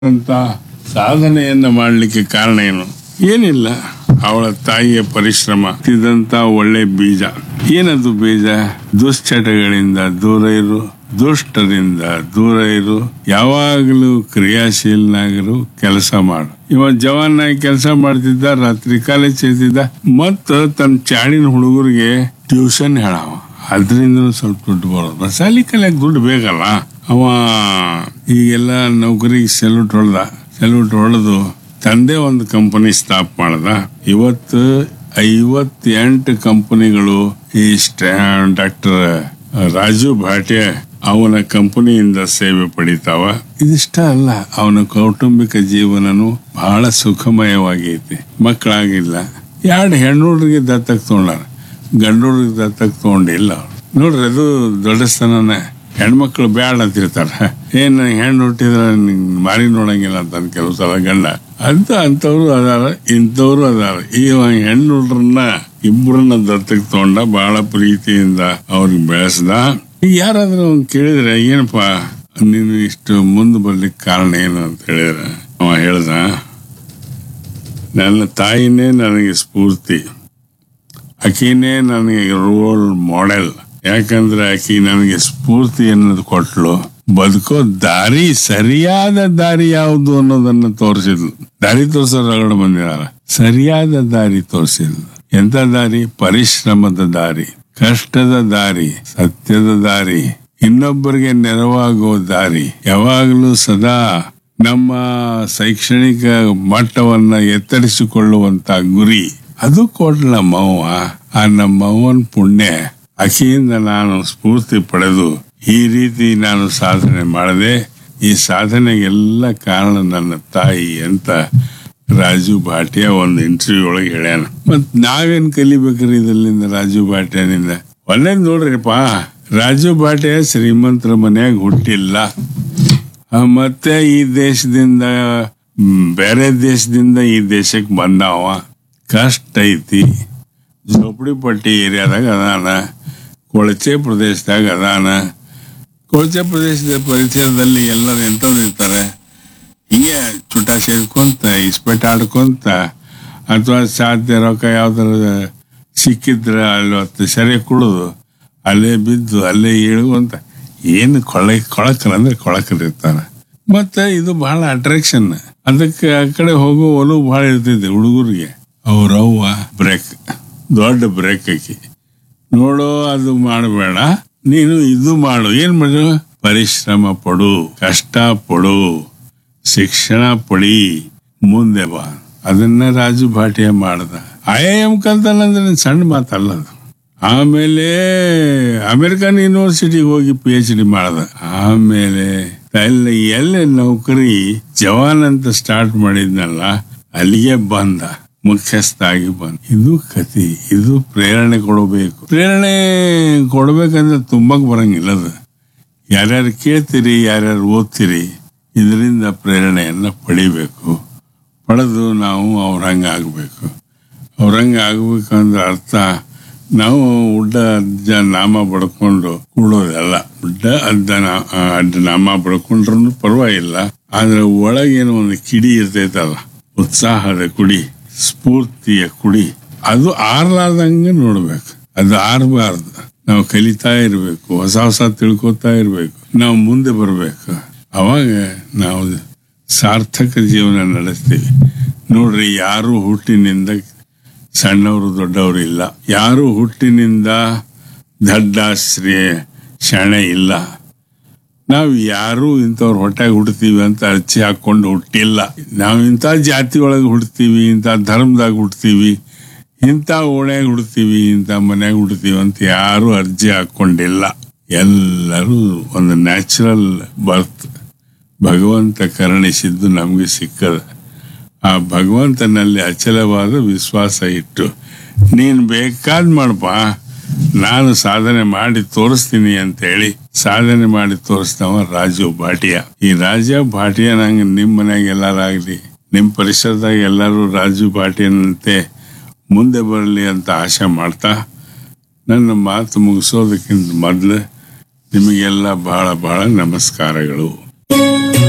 ಅಂತ ಸಾಧನೆಯನ್ನ ಮಾಡಲಿಕ್ಕೆ ಕಾರಣ ಏನು ಏನಿಲ್ಲ ಅವಳ ತಾಯಿಯ ಪರಿಶ್ರಮ ಇದಂತ ಒಳ್ಳೆ ಬೀಜ ಏನದು ಬೀಜ ದುಶ್ಚಟಗಳಿಂದ ದೂರ ಇರು ದುಷ್ಟರಿಂದ ದೂರ ಇರು ಯಾವಾಗಲೂ ಕ್ರಿಯಾಶೀಲನಾಗಿರು ಕೆಲಸ ಮಾಡು ಇವ ಜವಾನಾಗಿ ಕೆಲಸ ಮಾಡ್ತಿದ್ದ ರಾತ್ರಿ ಕಾಲೇಜ್ ಸೇರ್ತಿದ್ದ ಮತ್ತ ತನ್ನ ಚಾಡಿನ ಹುಡುಗರಿಗೆ ಟ್ಯೂಷನ್ ಹೇಳವ ಅದರಿಂದ ಸ್ವಲ್ಪ ದುಡ್ಡು ಬರೋದು ಸಾಲಿ ಕಲಿಯಕ್ ದುಡ್ಡು ಬೇಕಲ್ಲ ಅವ ಈಗೆಲ್ಲ ನೌಕರಿಗೆ ಸೆಲ್ಯೂಟ್ ಹೊಡೆದ ಸೆಲ್ಯೂಟ್ ಹೊಡೆದು ತಂದೆ ಒಂದು ಕಂಪನಿ ಸ್ಟಾಪ್ ಮಾಡ್ದ ಇವತ್ತು ಐವತ್ತೆಂಟು ಕಂಪನಿಗಳು ಈ ಡಾಕ್ಟರ್ ರಾಜು ಭಾಟೆ ಅವನ ಕಂಪನಿಯಿಂದ ಸೇವೆ ಪಡಿತಾವ ಇದಿಷ್ಟ ಅಲ್ಲ ಅವನ ಕೌಟುಂಬಿಕ ಜೀವನನು ಬಹಳ ಸುಖಮಯವಾಗೈತಿ ಮಕ್ಕಳಾಗಿಲ್ಲ ಎರಡು ಹೆಣ್ಣುಡ್ರಿಗೆ ದತ್ತಕ್ ತಗೊಂಡಾರ ಗಂಡೂರಿಗೆ ದತ್ತಕ್ ತಗೊಂಡಿಲ್ಲ ಅವ್ರು. ನೋಡ್ರಿ ಅದು ದೊಡ್ಡಸ್ತನನೇ ಹೆಣ್ಮಕ್ಳು ಬ್ಯಾಡ ಅಂತಿರ್ತಾರ ಏನ್ ಹೆಣ್ಣು ಹುಟ್ಟಿದ್ರೆ ನಿಂಗ್ ಮಾರಿ ನೋಡಂಗಿಲ್ಲ ಅಂತ ಕೆಲವು ಸಲ ಗಂಡ ಅಂತ ಅಂತವ್ರು ಅದಾರ ಇಂಥವ್ರು ಅದಾರ ಈ ಹೆಣ್ಣು ಹುಡ್ರನ್ನ ಇಬ್ಬರನ್ನ ದತ್ತಕ್ ತಗೊಂಡ ಬಹಳ ಪ್ರೀತಿಯಿಂದ ಅವ್ರಿಗೆ ಬೆಳೆಸ್ದ ಈಗ ಯಾರಾದ್ರೂ ಅವ್ನ್ ಕೇಳಿದ್ರೆ ಏನಪ್ಪಾ ನೀನು ಇಷ್ಟು ಮುಂದೆ ಬರ್ಲಿಕ್ಕೆ ಕಾರಣ ಏನು ಅಂತ ಹೇಳಿದ್ರೆ ಅವ ಹೇಳ್ದ ನನ್ನ ತಾಯಿನೇ ನನಗೆ ಸ್ಫೂರ್ತಿ ಆಕಿನೇ ನನಗೆ ರೋಲ್ ಮಾಡೆಲ್ ಯಾಕಂದ್ರೆ ಆಕಿ ನನಗೆ ಸ್ಫೂರ್ತಿ ಅನ್ನೋದು ಕೊಟ್ಲು ಬದುಕೋ ದಾರಿ ಸರಿಯಾದ ದಾರಿ ಯಾವುದು ಅನ್ನೋದನ್ನ ತೋರಿಸಿದ್ಲು ದಾರಿ ತೋರಿಸೋ ರಗಡ ಬಂದಿದಾರ ಸರಿಯಾದ ದಾರಿ ತೋರಿಸಿದ್ಲು ಎಂತ ದಾರಿ ಪರಿಶ್ರಮದ ದಾರಿ ಕಷ್ಟದ ದಾರಿ ಸತ್ಯದ ದಾರಿ ಇನ್ನೊಬ್ಬರಿಗೆ ನೆರವಾಗುವ ದಾರಿ ಯಾವಾಗಲೂ ಸದಾ ನಮ್ಮ ಶೈಕ್ಷಣಿಕ ಮಟ್ಟವನ್ನ ಎತ್ತರಿಸಿಕೊಳ್ಳುವಂತ ಗುರಿ ಅದು ಕೊಟ್ಟ ನಮ್ಮವ್ವ ಆ ನಮ್ಮವ್ವನ ಪುಣ್ಯ ಆಕೆಯಿಂದ ನಾನು ಸ್ಫೂರ್ತಿ ಪಡೆದು ಈ ರೀತಿ ನಾನು ಸಾಧನೆ ಮಾಡಿದೆ ಈ ಸಾಧನೆಗೆಲ್ಲ ಕಾರಣ ನನ್ನ ತಾಯಿ ಅಂತ ರಾಜು ಭಾಟಿಯಾ ಒಂದು ಇಂಟರ್ವ್ಯೂ ಒಳಗೆ ಹೇಳ್ಯಾನ ಮತ್ ನಾವೇನ್ ಕಲಿಬೇಕ್ರಿ ಇದರಿಂದ ರಾಜು ಭಾಟಿಯಾನಿಂದ ಒಳ್ಳೇದ್ ನೋಡ್ರಿಪ್ಪ ರಾಜು ಭಾಟಿಯಾ ಶ್ರೀಮಂತರ ಮನ್ಯಾಗ ಹುಟ್ಟಿಲ್ಲ ಆ, ಮತ್ತೆ ಈ ದೇಶದಿಂದ ಮ್, ಬೇರೆ ದೇಶದಿಂದ ಈ ದೇಶಕ್ಕೆ ಬಂದವ ಕಷ್ಟ ಐತಿ ಝೋಪಡಿ ಪಟ್ಟಿ ಏರಿಯಾದಾಗ ಅದಾನ ಕೊಳಚೆ ಪ್ರದೇಶದಾಗ ಅದಾನ ಕೊಳಚೆ ಪ್ರದೇಶದ ಪರಿಸರದಲ್ಲಿ ಎಲ್ಲರೂ ಎಂಥವ್ರು ಇರ್ತಾರೆ ಹಿಂಗೆ ಚುಟ ಸೇರ್ಕೊಂತ ಇಸ್ಪೆಟ್ ಆಡ್ಕೊಂತ ಅಥವಾ ಸಾಧ್ಯ ರೊಕ್ಕ ಯಾವ್ದಾರ ಸಿಕ್ಕಿದ್ರ ಅಲ್ಲಿ ಹೊತ್ತು ಸರಿ ಕುಡಿದು ಅಲ್ಲೇ ಬಿದ್ದು ಅಲ್ಲೇ ಇಳುವಂತ ಏನು ಕೊಳ ಕೊಳಕಲ್ ಅಂದ್ರೆ ಕೊಳಕಲ್ ಇರ್ತಾರ ಮತ್ತೆ ಇದು ಬಹಳ ಅಟ್ರಾಕ್ಷನ್ ಅದಕ್ಕೆ ಆ ಕಡೆ ಹೋಗೋ ಒಲವು ಬಹಳ ಇರ್ತೈತಿ ಹುಡುಗರಿಗೆ ಅವ್ರ ಅವ್ವ ಬ್ರೇಕ್ ದೊಡ್ಡ ಬ್ರೇಕ್ ಆಕಿ ನೋಡು ಅದು ಮಾಡಬೇಡ ನೀನು ಇದು ಮಾಡು ಏನ್ ಮಾಡು ಪರಿಶ್ರಮ ಪಡು ಕಷ್ಟ ಪಡು ಶಿಕ್ಷಣ ಪಡಿ ಮುಂದೆ ಬಾ ಅದನ್ನ ರಾಜು ಭಾಟಿಯ ಮಾಡ್ದ ಐ ಎಂ ಕಲ್ತಲ್ಲಂದ್ರೆ ಸಣ್ಣ ಮಾತಲ್ಲ ಅದು ಆಮೇಲೆ ಅಮೆರಿಕನ್ ಯೂನಿವರ್ಸಿಟಿಗೆ ಹೋಗಿ ಪಿ ಎಚ್ ಡಿ ಮಾಡ್ದ ಆಮೇಲೆ ಅಲ್ಲಿ ಎಲ್ಲಿ ನೌಕರಿ ಜವಾನ್ ಅಂತ ಸ್ಟಾರ್ಟ್ ಮಾಡಿದ್ನಲ್ಲ ಅಲ್ಲಿಗೆ ಬಂದ ಮುಖ್ಯಸ್ಥ ಆಗಿ ಬಂದ ಇದು ಕತಿ ಇದು ಪ್ರೇರಣೆ ಕೊಡಬೇಕು ಪ್ರೇರಣೆ ಕೊಡ್ಬೇಕಂದ್ರೆ ತುಂಬಕ್ ಬರಂಗಿಲ್ಲ ಅದು ಯಾರ್ಯಾರು ಕೇಳ್ತೀರಿ ಯಾರ್ಯಾರು ಓದ್ತೀರಿ ಇದರಿಂದ ಪ್ರೇರಣೆಯನ್ನ ಪಡಿಬೇಕು ಪಡೆದು ನಾವು ಅವ್ರಂಗ ಆಗಬೇಕು ಅವ್ರಂಗ ಆಗ್ಬೇಕಂದ್ರೆ ಅರ್ಥ ನಾವು ಉಡ್ಡ ಅಜ್ಜ ನಾಮ ಬಡ್ಕೊಂಡು ಕೂಡೋದಲ್ಲ ಉಡ್ಡ ಅಜ್ಜ ನಾ- ಆ, ಅಡ್ಡ ನಾಮ ಬಡ್ಕೊಂಡ್ರು ಪರವಾಗಿಲ್ಲ ಆದ್ರೆ ಒಳಗೇನೋ ಒಂದು ಕಿಡಿ ಇರ್ತೈತಲ್ಲ ಉತ್ಸಾಹದ ಕುಡಿ ಸ್ಫೂರ್ತಿಯ ಕುಡಿ ಅದು ಆರ್ಲಾರ್ದಂಗೆ ನೋಡ್ಬೇಕು ಅದು ಆರ್ಬಾರ್ದು ನಾವು ಕಲಿತಾ ಇರ್ಬೇಕು ಹೊಸ ಹೊಸ ತಿಳ್ಕೊತಾ ಇರ್ಬೇಕು ನಾವು ಮುಂದೆ ಬರ್ಬೇಕು ಅವಾಗ ನಾವು ಸಾರ್ಥಕ ಜೀವನ ನಡೆಸ್ತೀವಿ ನೋಡ್ರಿ ಯಾರು ಹುಟ್ಟಿನಿಂದ ಸಣ್ಣವರು ದೊಡ್ಡವರು ಇಲ್ಲ ಯಾರು ಹುಟ್ಟಿನಿಂದ ದಡ್ಡ ಶ್ರೇ ಶಣೆ ಇಲ್ಲ ನಾವು ಯಾರು ಇಂಥವ್ರ ಹೊಟ್ಟೆಗೆ ಹುಡ್ತೀವಿ ಅಂತ ಅರ್ಚಿ ಹಾಕೊಂಡು ಹುಟ್ಟಿಲ್ಲ ನಾವು ಇಂಥ ಜಾತಿ ಒಳಗೆ ಹುಡ್ತೀವಿ ಇಂಥ ಧರ್ಮದಾಗ ಹುಡ್ತೀವಿ ಇಂಥ ಓಣ್ಯಾಗ ಹುಡ್ತೀವಿ ಇಂಥ ಮನ್ಯಾಗ ಹುಡ್ತೀವಿ ಅಂತ ಯಾರು ಅರ್ಜಿ ಹಾಕೊಂಡಿಲ್ಲ ಎಲ್ಲರೂ ಒಂದು ನ್ಯಾಚುರಲ್ ಬರ್ತ್ ಭಗವಂತ ಕರುಣಿಸಿದ್ದು ನಮಗೆ ಸಿಕ್ಕದ ಆ ಭಗವಂತನಲ್ಲಿ ಅಚಲವಾದ ವಿಶ್ವಾಸ ಇಟ್ಟು ನೀನ್ ಬೇಕಾದ್ ಮಾಡಪ್ಪ ನಾನು ಸಾಧನೆ ಮಾಡಿ ತೋರಿಸ್ತೀನಿ ಅಂತ ಹೇಳಿ ಸಾಧನೆ ಮಾಡಿ ತೋರಿಸ್ದವ ರಾಜು ಭಾಟಿಯಾ ಈ ರಾಜ ಭಾಟಿಯಾ ನಂಗೆ ನಿಮ್ ಮನ್ಯಾಗ ಎಲ್ಲಾರಾಗ್ಲಿ ನಿಮ್ ಪರಿಸರದಾಗ ಎಲ್ಲರೂ ರಾಜು ಭಾಟಿಯನಂತೆ ಮುಂದೆ ಬರಲಿ ಅಂತ ಆಶೆ ಮಾಡ್ತಾ ನನ್ನ ಮಾತು ಮುಗಿಸೋದಕ್ಕಿಂತ ಮೊದಲು ನಿಮಗೆಲ್ಲ ಬಹಳ ಬಹಳ ನಮಸ್ಕಾರಗಳು